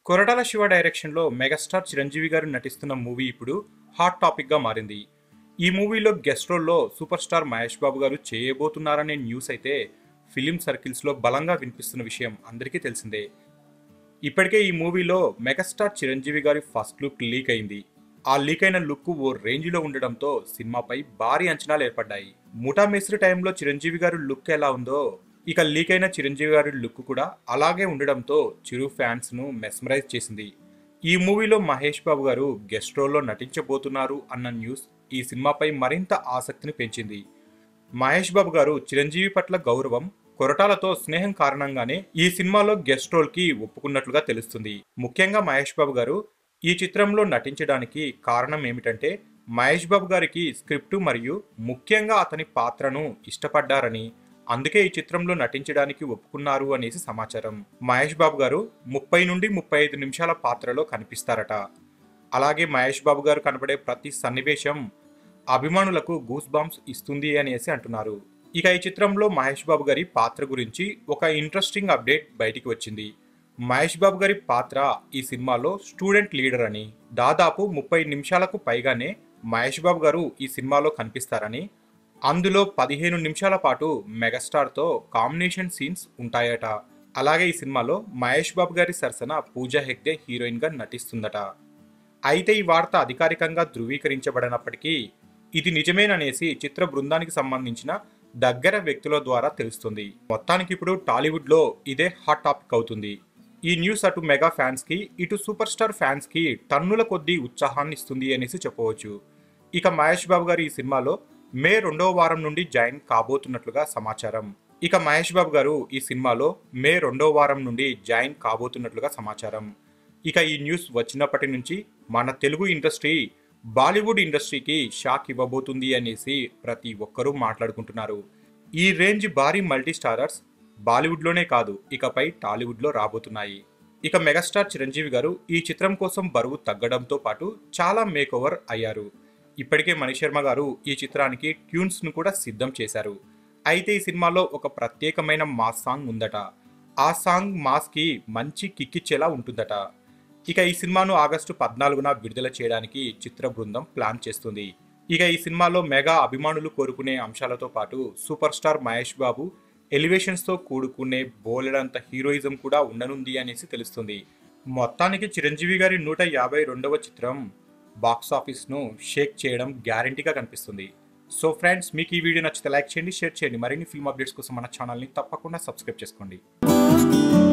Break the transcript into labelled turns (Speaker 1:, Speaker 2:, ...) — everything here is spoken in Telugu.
Speaker 1: కొరటాల శివ డైరెక్షన్లో మెగాస్టార్ చిరంజీవి గారు నటిస్తున్న మూవీ ఇప్పుడు హాట్ టాపిక్గా మారింది ఈ మూవీలో గెస్ట్ రోల్లో సూపర్ స్టార్ మహేష్ బాబు గారు చేయబోతున్నారనే న్యూస్ అయితే ఫిలిం సర్కిల్స్లో బలంగా వినిపిస్తున్న విషయం అందరికీ తెలిసిందే ఇప్పటికే ఈ మూవీలో మెగాస్టార్ చిరంజీవి గారి ఫస్ట్ లుక్ లీక్ అయింది ఆ లీక్ అయిన లుక్ ఓ రేంజ్లో ఉండడంతో సినిమాపై భారీ అంచనాలు ఏర్పడ్డాయి ముఠా మేస్త్రి టైంలో చిరంజీవి గారి లుక్ ఎలా ఉందో ఇక లీక్ అయిన చిరంజీవి గారి లుక్ కూడా అలాగే ఉండడంతో చిరు ఫ్యాన్స్ ను మెస్మరైజ్ చేసింది ఈ మూవీలో మహేష్ బాబు గారు గెస్ట్ రోల్లో నటించబోతున్నారు అన్న న్యూస్ ఈ సినిమాపై మరింత ఆసక్తిని పెంచింది మహేష్ బాబు గారు చిరంజీవి పట్ల గౌరవం కొరటాలతో స్నేహం కారణంగానే ఈ సినిమాలో గెస్ట్ రోల్ కి ఒప్పుకున్నట్లుగా తెలుస్తుంది ముఖ్యంగా మహేష్ బాబు గారు ఈ చిత్రంలో నటించడానికి కారణం ఏమిటంటే మహేష్ బాబు గారికి స్క్రిప్టు మరియు ముఖ్యంగా అతని పాత్రను ఇష్టపడ్డారని అందుకే ఈ చిత్రంలో నటించడానికి ఒప్పుకున్నారు అనేసి సమాచారం మహేష్ బాబు గారు ముప్పై నుండి ముప్పై ఐదు నిమిషాల పాత్రలో కనిపిస్తారట అలాగే మహేష్ బాబు గారు కనబడే ప్రతి సన్నివేశం అభిమానులకు గూస్ బాంబ్స్ ఇస్తుంది అనేసి అంటున్నారు ఇక ఈ చిత్రంలో మహేష్ బాబు గారి పాత్ర గురించి ఒక ఇంట్రెస్టింగ్ అప్డేట్ బయటికి వచ్చింది మహేష్ బాబు గారి పాత్ర ఈ సినిమాలో స్టూడెంట్ లీడర్ అని దాదాపు ముప్పై నిమిషాలకు పైగానే మహేష్ బాబు గారు ఈ సినిమాలో కనిపిస్తారని అందులో పదిహేను నిమిషాల పాటు మెగాస్టార్తో కాంబినేషన్ సీన్స్ ఉంటాయట అలాగే ఈ సినిమాలో మహేష్ బాబు గారి సరసన పూజా హెగ్డే హీరోయిన్గా నటిస్తుందట అయితే ఈ వార్త అధికారికంగా ధృవీకరించబడినప్పటికీ ఇది నిజమేననేసి చిత్ర బృందానికి సంబంధించిన దగ్గర వ్యక్తుల ద్వారా తెలుస్తుంది మొత్తానికి ఇప్పుడు టాలీవుడ్ లో ఇదే హాట్ టాపిక్ అవుతుంది ఈ న్యూస్ అటు మెగా ఫ్యాన్స్ కి ఇటు సూపర్ స్టార్ ఫ్యాన్స్ కి టన్నుల కొద్దీ ఉత్సాహాన్ని ఇస్తుంది అనేసి చెప్పవచ్చు ఇక మహేష్ బాబు గారు ఈ సినిమాలో మే రెండవ వారం నుండి జాయిన్ కాబోతున్నట్లుగా సమాచారం ఇక మహేష్ బాబు గారు ఈ సినిమాలో మే రెండవ వారం నుండి జాయిన్ కాబోతున్నట్లుగా సమాచారం ఇక ఈ న్యూస్ వచ్చినప్పటి నుంచి మన తెలుగు ఇండస్ట్రీ బాలీవుడ్ ఇండస్ట్రీకి షాక్ ఇవ్వబోతుంది అనేసి ప్రతి ఒక్కరూ మాట్లాడుకుంటున్నారు ఈ రేంజ్ భారీ మల్టీ స్టారర్స్ బాలీవుడ్లోనే కాదు ఇకపై టాలీవుడ్లో రాబోతున్నాయి ఇక మెగాస్టార్ చిరంజీవి గారు ఈ చిత్రం కోసం బరువు తగ్గడంతో పాటు చాలా మేకోవర్ అయ్యారు ఇప్పటికే మణిశర్మ గారు ఈ చిత్రానికి ట్యూన్స్ ను కూడా సిద్ధం చేశారు అయితే ఈ సినిమాలో ఒక ప్రత్యేకమైన మాస్ సాంగ్ ఉందట ఆ సాంగ్ మాస్ కి మంచి కిక్కిచ్చేలా ఉంటుందట ఇక ఈ సినిమాను ఆగస్టు పద్నాలుగున విడుదల చేయడానికి చిత్ర బృందం ప్లాన్ చేస్తుంది ఇక ఈ సినిమాలో మెగా అభిమానులు కోరుకునే అంశాలతో పాటు super star Mahesh Babu elevations తో కూడుకునే బోలెడంత హీరోయిజం కూడా ఉండనుంది అనేసి తెలుస్తుంది మొత్తానికి చిరంజీవి గారి నూట యాభై రెండవ చిత్రం బాక్స్ ఆఫీస్ ను షేక్ చేయడం గ్యారంటీగా కనిపిస్తుంది సో ఫ్రెండ్స్ మీకు ఈ వీడియో నచ్చితే లైక్ చేయండి షేర్ చేయండి మరిన్ని ఫిల్మ్ అప్డేట్స్ కోసం మన ఛానల్ని తప్పకుండా సబ్స్క్రైబ్ చేసుకోండి